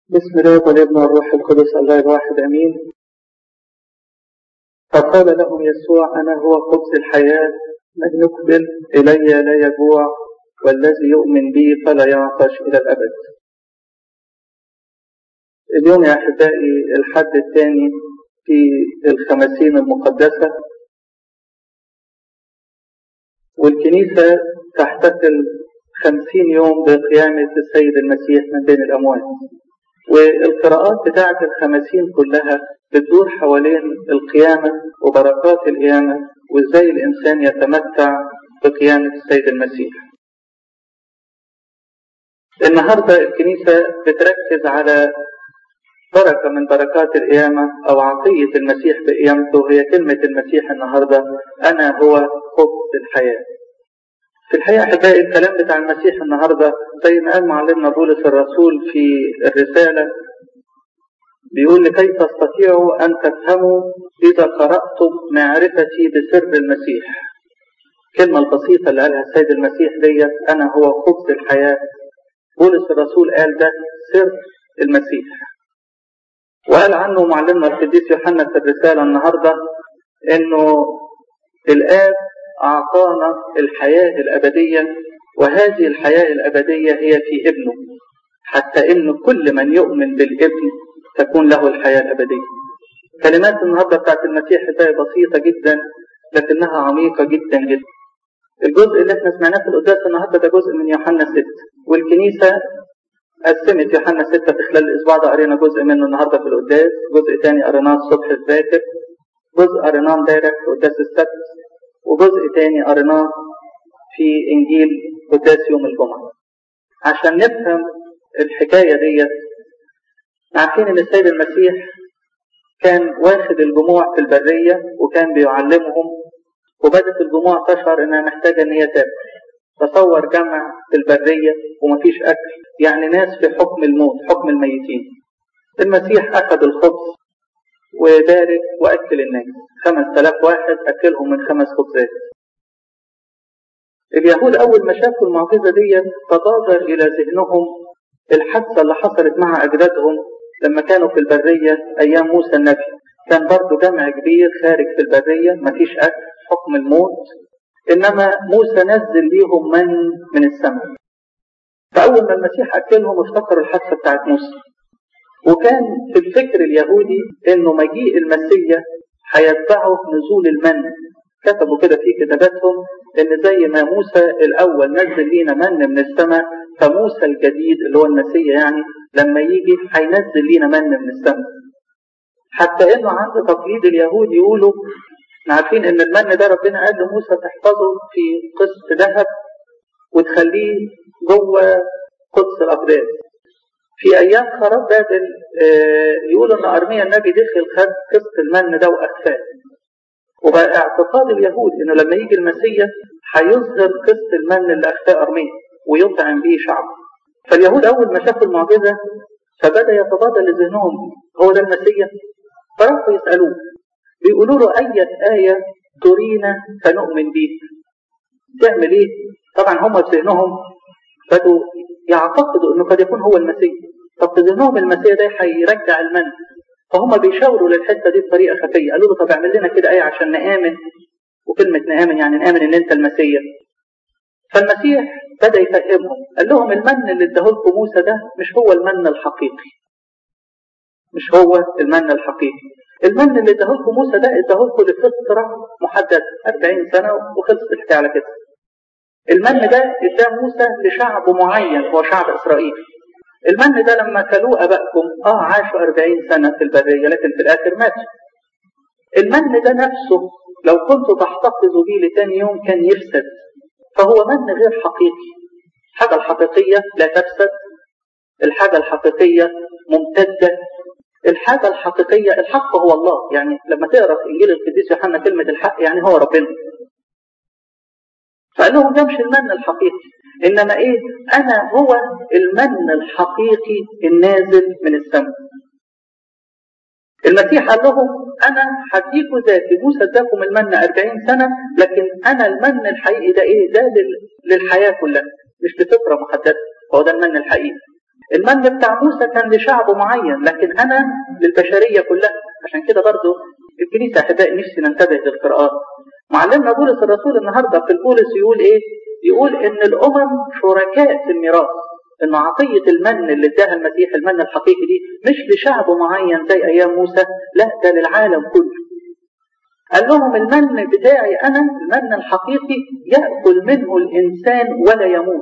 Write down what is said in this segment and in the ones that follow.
بسم الله والابن والروح القدس الله الواحد امين فقال لهم يسوع انا هو خبز الحياه من يقبل الي لا يجوع والذي يؤمن بي فلا يعطش الى الابد اليوم يا احبائي الحد الثاني في الخمسين المقدسه والكنيسه تحتفل خمسين يوم بقيامه السيد المسيح من بين الاموات والقراءات بتاعة الخمسين كلها بتدور حوالين القيامة وبركات القيامة وازاي الإنسان يتمتع بقيامة السيد المسيح النهاردة الكنيسة بتركز على بركة من بركات القيامة أو عطية المسيح بقيامته هي كلمة المسيح النهاردة أنا هو خبز الحياة في الحقيقة أحبائي الكلام بتاع المسيح النهاردة زي ما قال معلمنا بولس الرسول في الرسالة بيقول لكي تستطيعوا أن تفهموا إذا قرأتم معرفتي بسر المسيح الكلمة البسيطة اللي قالها السيد المسيح ديت أنا هو خبز الحياة بولس الرسول قال ده سر المسيح وقال عنه معلمنا القديس يوحنا في الرسالة النهاردة إنه الآب أعطانا الحياة الأبدية وهذه الحياة الأبدية هي في ابنه حتى إن كل من يؤمن بالابن تكون له الحياة الأبدية كلمات النهاردة بتاعت المسيح هي بسيطة جدا لكنها عميقة جدا جدا الجزء اللي احنا سمعناه في القداس النهارده ده جزء من يوحنا 6 والكنيسة قسمت يوحنا 6 في خلال الأسبوع ده قرينا جزء منه النهارده في القداس جزء تاني قريناه الصبح الذاكر جزء قريناه امبارح في قداس السبت وجزء تاني قريناه في إنجيل قداس يوم الجمعة عشان نفهم الحكاية ديت عارفين إن السيد المسيح كان واخد الجموع في البرية وكان بيعلمهم وبدت الجموع تشعر إنها محتاجة إن هي تاكل تصور جمع في البرية ومفيش أكل يعني ناس في حكم الموت حكم الميتين المسيح أخذ الخبز وبارك وأكل الناس خمس تلاف واحد أكلهم من خمس خبزات اليهود أول ما شافوا المعجزة دي تبادر إلى ذهنهم الحادثة اللي حصلت مع أجدادهم لما كانوا في البرية أيام موسى النبي كان برضه جمع كبير خارج في البرية مفيش أكل حكم الموت إنما موسى نزل ليهم من من السماء فأول ما المسيح أكلهم افتكروا الحادثة بتاعت موسى وكان في الفكر اليهودي انه مجيء المسيح هيتبعه نزول المن كتبوا كده في كتاباتهم ان زي ما موسى الاول نزل لينا من من السماء فموسى الجديد اللي هو المسيح يعني لما يجي هينزل لينا من من السماء حتى انه عند تقليد اليهود يقولوا عارفين ان المن ده ربنا قال لموسى تحفظه في قسط ذهب وتخليه جوه قدس الاقداس في ايام خراب بابل يقول ان ارميا النبي دخل خد قسط المن ده واخفاه وبقى اعتقاد اليهود انه لما يجي المسيح هيظهر قسط المن اللي اخفاه ارميا ويطعم به شعبه فاليهود اول ما شافوا المعجزه فبدا يتبادر لذهنهم هو ده المسيح فراحوا يسالوه بيقولوا له اية آية ترينا فنؤمن بيك تعمل ايه؟ طبعا هم في ذهنهم بدوا يعتقدوا انه قد يكون هو المسيح طب في ذهنهم المسيح ده هيرجع المن فهم بيشاوروا للحته دي بطريقه خفيه قالوا له طب اعمل لنا كده ايه عشان نامن وكلمه نامن يعني نامن ان انت المسيح فالمسيح بدا يفهمهم قال لهم المن اللي اداه لكم موسى ده مش هو المن الحقيقي مش هو المن الحقيقي المن اللي اداه لكم موسى ده اداه لكم لفتره محدده 40 سنه وخلصت الحكايه على كده المن ده اداه موسى لشعب معين هو شعب اسرائيل المن ده لما كلوه ابائكم اه عاشوا 40 سنه في البريه لكن في الاخر ماتوا المن ده نفسه لو كنتوا تحتفظوا بيه لتاني يوم كان يفسد فهو من غير حقيقي الحاجه الحقيقيه لا تفسد الحاجه الحقيقيه ممتده الحاجه الحقيقيه الحق هو الله يعني لما تقرا في انجيل القديس يوحنا كلمه الحق يعني هو ربنا فقال لهم ده مش المن الحقيقي انما ايه انا هو المن الحقيقي النازل من السماء المسيح قال لهم انا هديكم ذاتي موسى اداكم المن 40 سنه لكن انا المن الحقيقي ده ايه ده للحياه كلها مش لفتره محدده هو ده المن الحقيقي المن بتاع موسى كان لشعب معين لكن أنا للبشرية كلها عشان كده برضو الكنيسة أحبائي نفسي ننتبه للقراءات معلمنا بولس الرسول النهاردة في البولس يقول إيه؟ يقول إن الأمم شركاء في الميراث إن عطية المن اللي اداها المسيح المن الحقيقي دي مش لشعب معين زي أيام موسى لا ده للعالم كله قال لهم المن بتاعي أنا المن الحقيقي يأكل منه الإنسان ولا يموت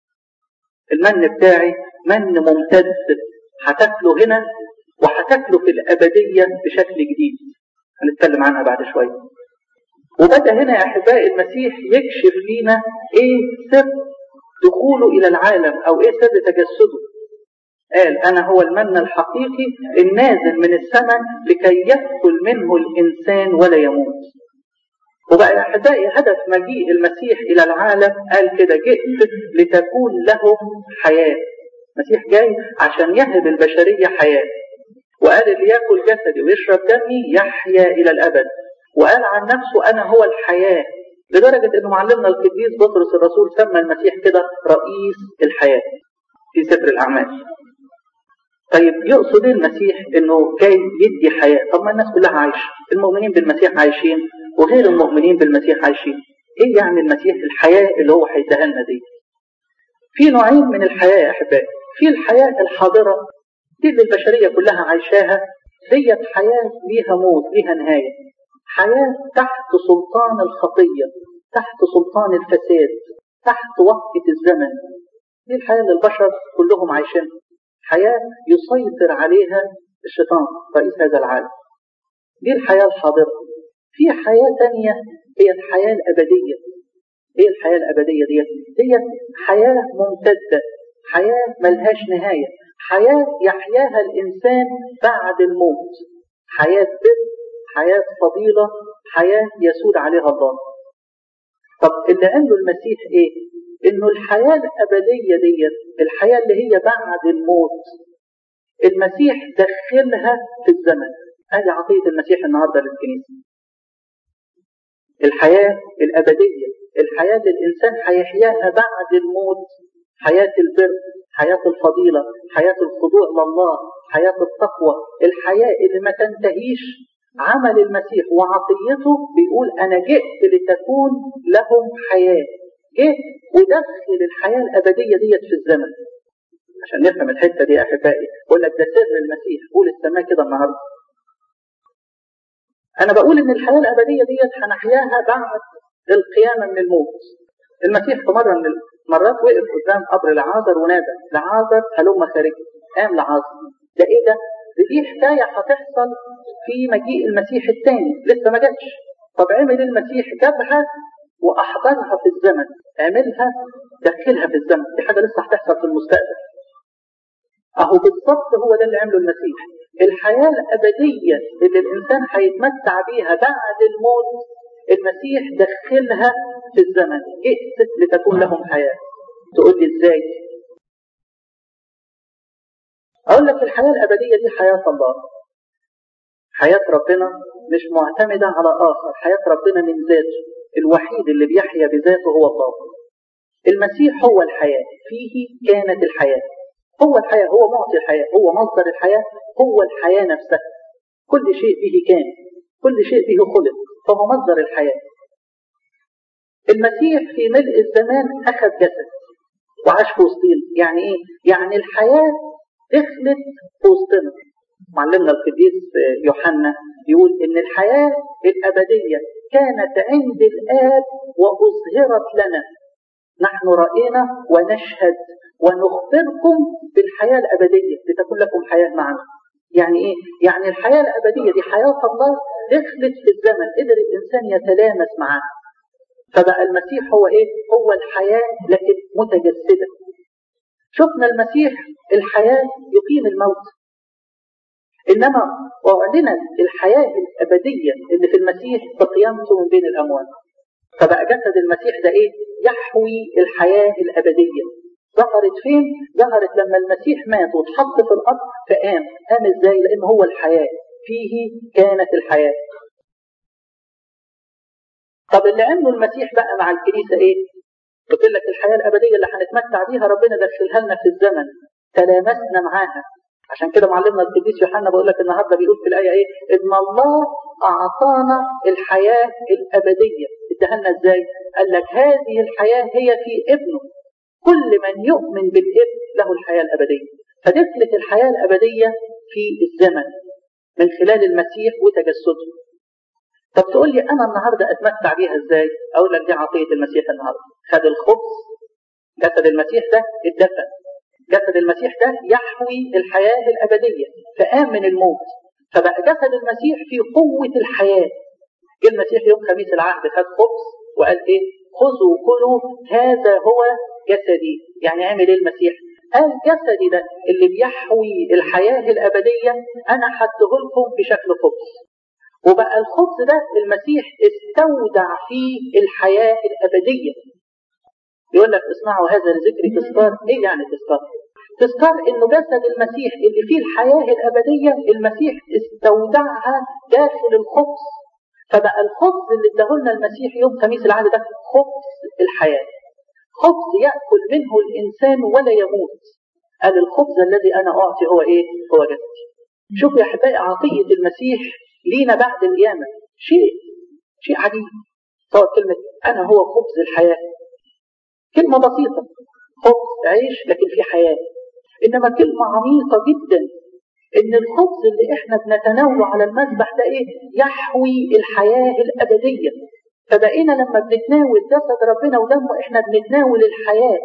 المن بتاعي من ممتد هتاكله هنا وهتاكله في الأبدية بشكل جديد هنتكلم عنها بعد شوية وبدأ هنا يا أحبائي المسيح يكشف لينا إيه سر دخوله إلى العالم أو إيه سر تجسده قال أنا هو المن الحقيقي النازل من السماء لكي يأكل منه الإنسان ولا يموت وبقى يا أحبائي هدف مجيء المسيح إلى العالم قال كده جئت لتكون لهم حياة المسيح جاي عشان يهب البشرية حياة وقال اللي ياكل جسدي ويشرب دمي يحيا إلى الأبد وقال عن نفسه أنا هو الحياة لدرجة أنه معلمنا القديس بطرس الرسول سمى المسيح كده رئيس الحياة في سفر الأعمال طيب يقصد المسيح انه جاي يدي حياه طب ما الناس كلها عايشه المؤمنين بالمسيح عايشين وغير المؤمنين بالمسيح عايشين ايه يعني المسيح الحياه اللي هو هيديها لنا دي في نوعين من الحياه يا احبائي في الحياه الحاضره دي اللي البشريه كلها عايشاها ديت حياه ليها موت ليها نهايه حياه تحت سلطان الخطيه تحت سلطان الفساد تحت وقت الزمن دي الحياه اللي البشر كلهم عايشينها حياة يسيطر عليها الشيطان رئيس هذا العالم دي الحياة الحاضرة في حياة تانية هي الحياة الأبدية هي الحياة الأبدية دي هي حياة ممتدة حياة ملهاش نهاية حياة يحياها الإنسان بعد الموت حياة بر حياة فضيلة حياة يسود عليها الله طب اللي قاله المسيح ايه انه الحياة الابدية ديت الحياة اللي هي بعد الموت المسيح دخلها في الزمن هذه عطية المسيح النهاردة للكنيسة الحياة الأبدية الحياة اللي الإنسان هيحياها بعد الموت حياة البر حياة الفضيلة حياة الخضوع لله حياة التقوى الحياة اللي ما تنتهيش عمل المسيح وعطيته بيقول أنا جئت لتكون لهم حياة جه ودخل الحياة الأبدية ديت في الزمن عشان نفهم الحتة دي يا أحبائي بقول لك ده سر المسيح قول السماء كده النهاردة أنا بقول إن الحياة الأبدية ديت هنحياها بعد القيامة من الموت المسيح في مرة من المرات وقف قدام قبر لعازر ونادى لعازر هلم خارج قام لعازر ده إيه ده؟ دي حكاية هتحصل في مجيء المسيح الثاني لسه ما جاتش طب عمل المسيح جابها واحضرها في الزمن اعملها دخلها في الزمن دي حاجه لسه هتحصل في المستقبل اهو بالظبط هو ده اللي عمله المسيح الحياه الابديه اللي الانسان هيتمتع بيها بعد الموت المسيح دخلها في الزمن ائت لتكون لهم حياه تقول لي ازاي اقول لك الحياه الابديه دي حياه الله حياه ربنا مش معتمده على اخر حياه ربنا من ذاته الوحيد اللي بيحيا بذاته هو الله المسيح هو الحياة فيه كانت الحياة هو الحياة هو معطي الحياة هو مصدر الحياة هو الحياة نفسها كل شيء به كان كل شيء به خلق فهو مصدر الحياة المسيح في ملء الزمان أخذ جسد وعاش في وسطينا يعني إيه؟ يعني الحياة دخلت في وسطنا معلمنا القديس يوحنا يقول إن الحياة الأبدية كانت عند الآب وأظهرت لنا نحن رأينا ونشهد ونخبركم بالحياة الأبدية لتكون لكم حياة معنا يعني إيه؟ يعني الحياة الأبدية دي حياة الله دخلت في الزمن قدر الإنسان يتلامس معاها فبقى المسيح هو إيه؟ هو الحياة لكن متجسدة شفنا المسيح الحياة يقيم الموت إنما أعلنت الحياة الأبدية اللي في المسيح بقيامته من بين الأموات فبقى جسد المسيح ده إيه؟ يحوي الحياة الأبدية ظهرت فين؟ ظهرت لما المسيح مات واتحط في الأرض فقام قام إزاي؟ لأن هو الحياة فيه كانت الحياة طب اللي عمله المسيح بقى مع الكنيسة إيه؟ قلت لك الحياة الأبدية اللي هنتمتع بيها ربنا دخلها لنا في الزمن تلامسنا معاها عشان كده معلمنا القديس يوحنا بيقول لك النهارده بيقول في الايه ايه؟ ان الله اعطانا الحياه الابديه، اداها لنا ازاي؟ قال لك هذه الحياه هي في ابنه. كل من يؤمن بالابن له الحياه الابديه. فدخلت الحياه الابديه في الزمن من خلال المسيح وتجسده. طب تقول لي انا النهارده اتمتع بيها ازاي؟ اقول لك دي عطيه المسيح النهارده. خد الخبز جسد المسيح ده اتدفن جسد المسيح ده يحوي الحياة الأبدية فقام من الموت فبقى جسد المسيح في قوة الحياة جه المسيح يوم خميس العهد خد خبز وقال ايه خذوا كلوا هذا هو جسدي يعني عمل ايه المسيح قال جسدي ده اللي بيحوي الحياة الأبدية أنا حده لكم بشكل خبز وبقى الخبز ده المسيح استودع فيه الحياة الأبدية يقول لك اصنعوا هذا لذكر تذكار ايه يعني تذكار تذكار انه جسد المسيح اللي فيه الحياه الابديه المسيح استودعها داخل الخبز فبقى الخبز اللي اداهولنا المسيح يوم خميس العهد ده خبز الحياه خبز ياكل منه الانسان ولا يموت قال الخبز الذي انا اعطي هو ايه هو جسدي شوفوا يا احبائي عطيه المسيح لينا بعد القيامه شيء شيء عجيب صار كلمه انا هو خبز الحياه كلمة بسيطة خبز عيش لكن في حياة إنما كلمة عميقة جدا إن الخبز اللي إحنا بنتناوله على المذبح ده إيه؟ يحوي الحياة الأبدية فبقينا لما بنتناول جسد ربنا ودمه إحنا بنتناول الحياة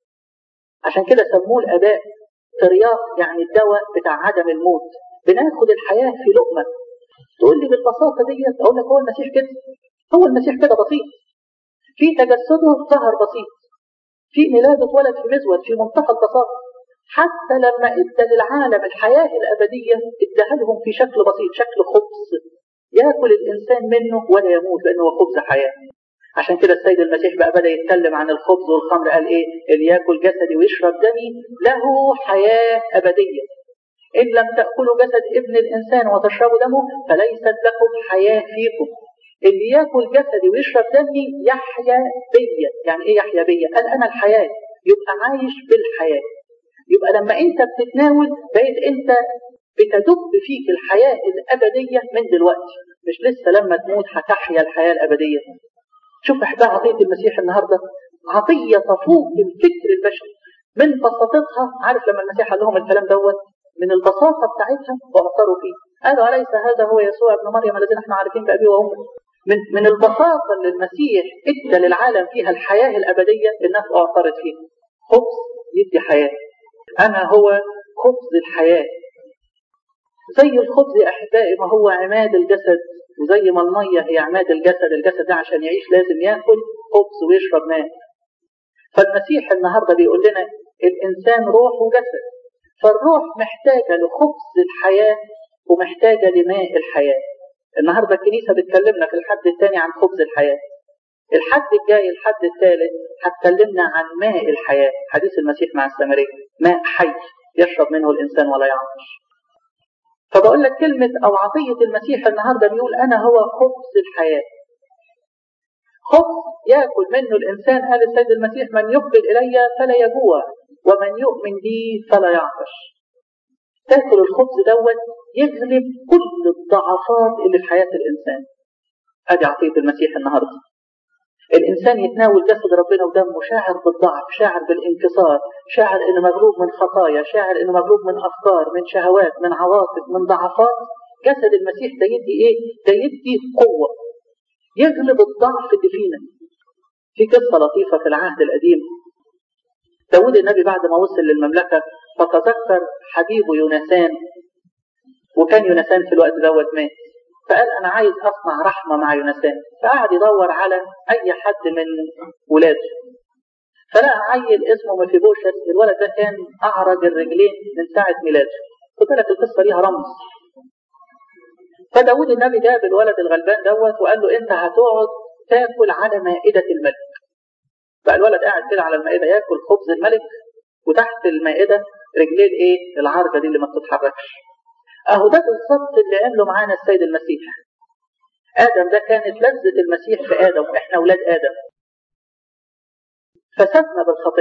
عشان كده سموه الآباء ترياق يعني الدواء بتاع عدم الموت بناخد الحياة في لقمة تقول لي بالبساطة ديت أقول لك هو المسيح كده هو المسيح كده بسيط في تجسده ظهر بسيط في ميلاد اتولد في مزود في منتهى البساطة حتى لما ادى للعالم الحياة الأبدية اداها لهم في شكل بسيط شكل خبز ياكل الإنسان منه ولا يموت لأنه هو خبز حياة عشان كده السيد المسيح بقى بدأ يتكلم عن الخبز والخمر قال إيه اللي ياكل جسدي ويشرب دمي له حياة أبدية إن لم تأكلوا جسد ابن الإنسان وتشربوا دمه فليست لكم حياة فيكم اللي ياكل جسدي ويشرب دمي يحيا بيا يعني ايه يحيا بيا قال انا الحياه يبقى عايش بالحياه يبقى لما انت بتتناول بقيت انت بتدب فيك الحياه الابديه من دلوقتي مش لسه لما تموت هتحيا الحياه الابديه شوف احباء عطيه المسيح النهارده عطيه تفوق الفكر البشري من بساطتها عارف لما المسيح قال لهم الكلام دوت من البساطه بتاعتها واثروا فيه قالوا اليس هذا هو يسوع ابن مريم الذي نحن عارفين بابيه وامه من من البساطه اللي المسيح ادى للعالم فيها الحياه الابديه الناس اعترض فيها خبز يدي حياه انا هو خبز الحياه زي الخبز يا احبائي ما هو عماد الجسد وزي ما الميه هي عماد الجسد الجسد ده عشان يعيش لازم ياكل خبز ويشرب ماء فالمسيح النهارده بيقول لنا الانسان روح وجسد فالروح محتاجه لخبز الحياه ومحتاجه لماء الحياه النهارده الكنيسه بتكلمنا في الحد الثاني عن خبز الحياه الحد الجاي الحد الثالث هتكلمنا عن ماء الحياه حديث المسيح مع السامريه ماء حي يشرب منه الانسان ولا يعطش فبقول لك كلمة أو عطية المسيح النهاردة بيقول أنا هو خبز الحياة خبز يأكل منه الإنسان قال السيد المسيح من يقبل إلي فلا يجوع ومن يؤمن بي فلا يعطش تاكل الخبز دوت يغلب كل الضعفات اللي في حياة الإنسان هذه عطية المسيح النهاردة الإنسان يتناول جسد ربنا ودمه شاعر بالضعف شاعر بالانكسار شاعر إنه مغلوب من خطايا شاعر إنه مغلوب من أفكار من شهوات من عواطف من ضعفات جسد المسيح ده يدي إيه؟ ده يدي قوة يغلب الضعف اللي فينا في قصة لطيفة في العهد القديم داود النبي بعد ما وصل للمملكة فتذكر حبيبه يونسان وكان يونسان في الوقت دوت مات فقال انا عايز اصنع رحمه مع يونسان فقعد يدور على اي حد من ولاده فلقى عيل اسمه مفيبوشت الولد ده كان اعرج الرجلين من ساعه ميلاده خد بالك القصه ليها رمز فداود النبي جاب الولد الغلبان دوت وقال له انت هتقعد تاكل على مائده الملك بقى الولد قاعد كده على المائده ياكل خبز الملك وتحت المائده رجليه الايه العرجه دي اللي ما بتتحركش اهو ده بالظبط اللي عمله معانا السيد المسيح ادم ده كانت لذة المسيح في ادم واحنا اولاد ادم فسدنا بالخطيه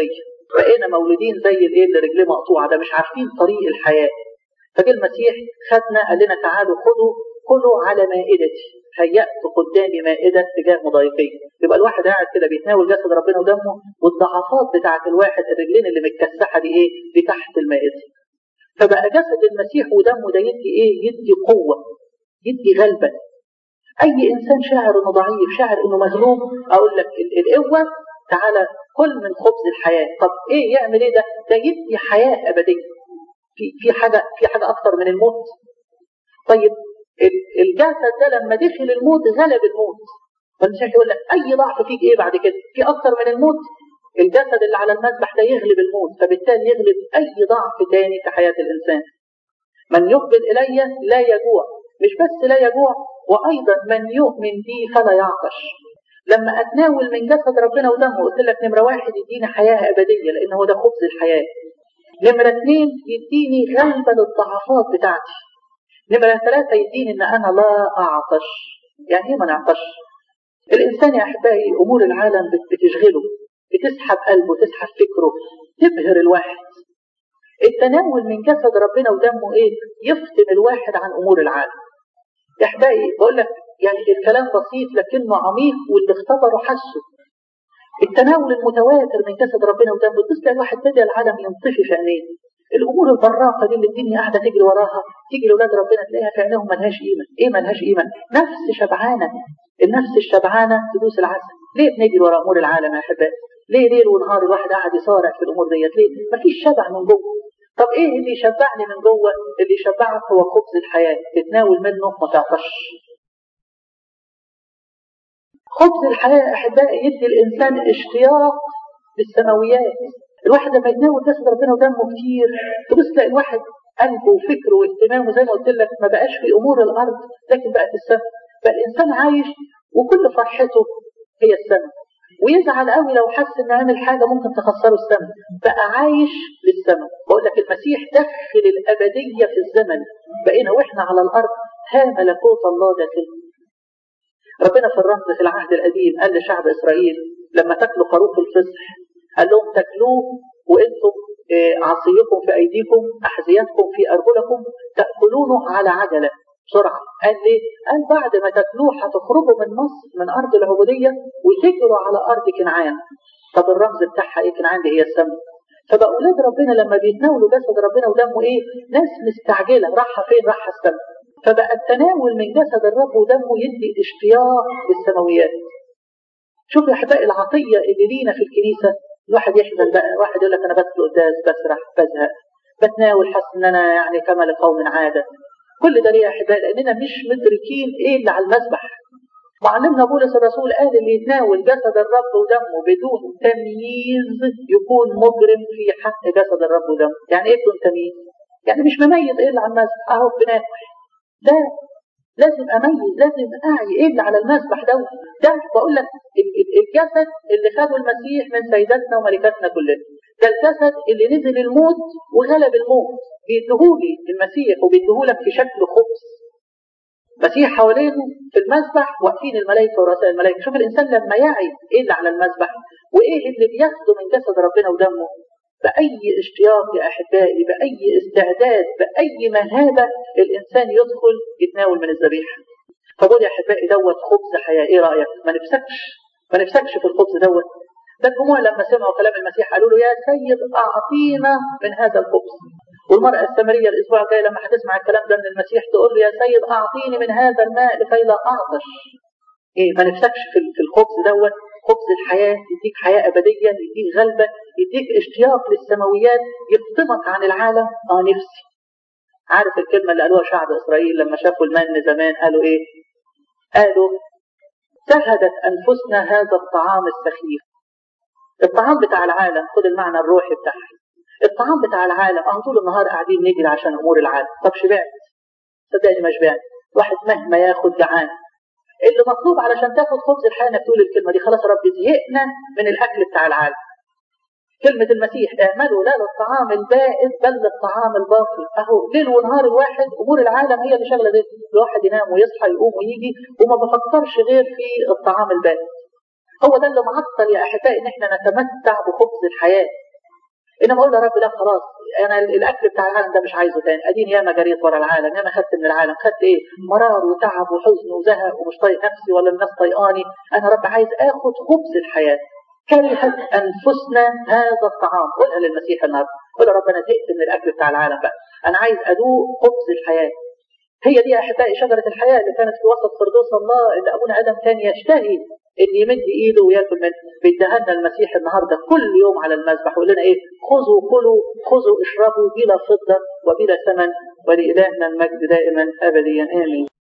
بقينا مولودين زي الايه اللي رجليه مقطوعه ده مش عارفين طريق الحياه فجه المسيح خدنا قال لنا تعالوا خدوا كلوا على مائدتي هيأت قدامي مائدة تجاه مضايقين يبقى الواحد قاعد كده بيتناول جسد ربنا ودمه والضعفات بتاعة الواحد الرجلين اللي متكسحة دي ايه دي تحت المائدة فبقى جسد المسيح ودمه ده يدي ايه يدي قوة يدي غلبة اي انسان شاعر انه ضعيف شاعر انه مغلوب اقول لك القوة تعالى كل من خبز الحياة طب ايه يعمل ايه ده ده يدي حياة ابدية في في حاجة في حاجة اكتر من الموت طيب الجسد ده لما دخل الموت غلب الموت فالمسيح يقول لك اي ضعف فيك ايه بعد كده في اكتر من الموت الجسد اللي على المذبح ده يغلب الموت فبالتالي يغلب اي ضعف تاني في حياه الانسان من يقبل الي لا يجوع مش بس لا يجوع وايضا من يؤمن بي فلا يعطش لما اتناول من جسد ربنا ودمه قلت لك نمره واحد يديني حياه ابديه لان هو ده خبز الحياه نمره اثنين يديني غلبه للضعفات بتاعتي نمرة ثلاثة يديني إن أنا لا أعطش يعني إيه ما نعطش الإنسان يا أحبائي أمور العالم بتشغله بتسحب قلبه تسحب فكره تبهر الواحد التناول من جسد ربنا ودمه إيه يفتن الواحد عن أمور العالم يا أحبائي بقول لك يعني الكلام بسيط لكنه عميق واللي اختبره حسه التناول المتواتر من جسد ربنا ودمه تسمع الواحد بدأ العالم ينطفي في عينيه الامور البراقه دي اللي الدنيا قاعده تجري وراها تيجي لاولاد ربنا تلاقيها في عينيهم ملهاش قيمه ايه ملهاش قيمه نفس شبعانه النفس الشبعانه تدوس العسل ليه بنجري ورا امور العالم يا احبائي ليه ليل ونهار الواحد قاعد يصارع في الامور ديت ليه مفيش شبع من جوه طب ايه اللي يشبعني من جوه اللي يشبعك هو خبز الحياه تتناول منه ما تعطش خبز الحياه يا احبائي يدي الانسان اشتياق للسماويات الواحد لما يتناول جسد ربنا ودمه كتير تبص تلاقي الواحد قلبه وفكره واهتمامه زي ما قلت لك ما بقاش في امور الارض لكن بقت السماء بقى الانسان عايش وكل فرحته هي السماء ويزعل قوي لو حس ان عمل حاجه ممكن تخسره السماء بقى عايش للسماء بقول لك المسيح دخل الابديه في الزمن بقينا واحنا على الارض ها ملكوت الله داخل ربنا في الرمز في العهد القديم قال لشعب اسرائيل لما تاكلوا خروف الفصح قال لهم تاكلوه وانتم عصيكم في ايديكم احذيتكم في ارجلكم تاكلونه على عجله بسرعه قال ليه؟ قال بعد ما تاكلوه هتخرجوا من مصر من ارض العبوديه وتجروا على ارض كنعان طب الرمز بتاعها ايه كنعان دي هي السماء فبقى اولاد ربنا لما بيتناولوا جسد ربنا ودمه ايه؟ ناس مستعجله رايحه فين؟ رايحه السماء فبقى التناول من جسد الرب ودمه يدي اشتياق للسماويات شوف يا احبائي العطيه اللي لينا في الكنيسه الواحد يحزن بقى واحد يقول لك انا بدخل قداس بسرح بزهق بتناول حاسس ان انا يعني كما لقوم عاده كل ده ليه يا احبائي لاننا مش مدركين ايه اللي على المذبح معلمنا بولس الرسول قال اللي يتناول جسد الرب ودمه بدون تمييز يكون مجرم في حق جسد الرب ودمه يعني ايه بدون تمييز يعني مش مميز ايه اللي على المذبح اهو بناكل لا لازم اميز لازم اعي ايه اللي على المذبح ده ده بقول لك الجسد اللي خده المسيح من سيداتنا وملكاتنا كلنا ده الجسد اللي نزل الموت وغلب الموت بيديهولي المسيح وبيديهولك في شكل خبز مسيح حوالينه في المذبح واقفين الملائكه ورؤساء الملائكه شوف الانسان لما يعي ايه اللي على المذبح وايه اللي بياخده من جسد ربنا ودمه بأي اشتياق يا أحبائي بأي استعداد بأي مهابة الإنسان يدخل يتناول من الذبيحة فقول يا أحبائي دوت خبز حياة إيه رأيك ما نفسكش ما نفسكش في الخبز دوت ده الجموع لما سمعوا كلام المسيح قالوا له يا سيد أعطينا من هذا الخبز والمرأة السامرية الأسبوع الجاي لما هتسمع الكلام ده من المسيح تقول له يا سيد أعطيني من هذا الماء لكي لا أعطش إيه ما نفسكش في الخبز دوت خبز الحياة يديك حياة أبدية يديك غلبة يديك اشتياق للسماويات يفطمك عن العالم اه نفسي عارف الكلمة اللي قالوها شعب إسرائيل لما شافوا المن زمان قالوا إيه قالوا سهدت أنفسنا هذا الطعام السخيف الطعام بتاع العالم خد المعنى الروحي بتاعها الطعام بتاع العالم اه طول النهار قاعدين نجري عشان امور العالم طب شبعت صدقني ما شبعت واحد مهما ياخد جعان اللي مطلوب علشان تاخد خبز الحياه انك تقول الكلمه دي خلاص يا رب زهقنا من الاكل بتاع العالم كلمة المسيح اعملوا لا للطعام البائد بل للطعام الباقي اهو ليل ونهار الواحد امور العالم هي اللي شغله ذهنه الواحد ينام ويصحى يقوم ويجي وما بفكرش غير في الطعام البائد هو ده اللي معطل يا احبائي ان احنا نتمتع بخبز الحياه انما اقول له يا رب لا خلاص انا الاكل بتاع العالم ده مش عايزه تاني اديني ياما جريت ورا العالم ياما خدت من العالم خدت ايه مرار وتعب وحزن وزهق ومش طايق نفسي ولا الناس طايقاني انا رب عايز اخد خبز الحياه كرهت انفسنا هذا الطعام قولها للمسيح النهارده قول يا رب انا زهقت من الاكل بتاع العالم بقى انا عايز ادوق خبز الحياه هي دي يا احبائي شجره الحياه اللي كانت في وسط فردوس الله اللي ابونا ادم كان يشتهي ان يمد ايده وياكل منه بيدهنا المسيح النهارده كل يوم على المذبح ويقول لنا ايه خذوا كلوا خذوا اشربوا بلا فضه وبلا ثمن ولالهنا المجد دائما ابديا امين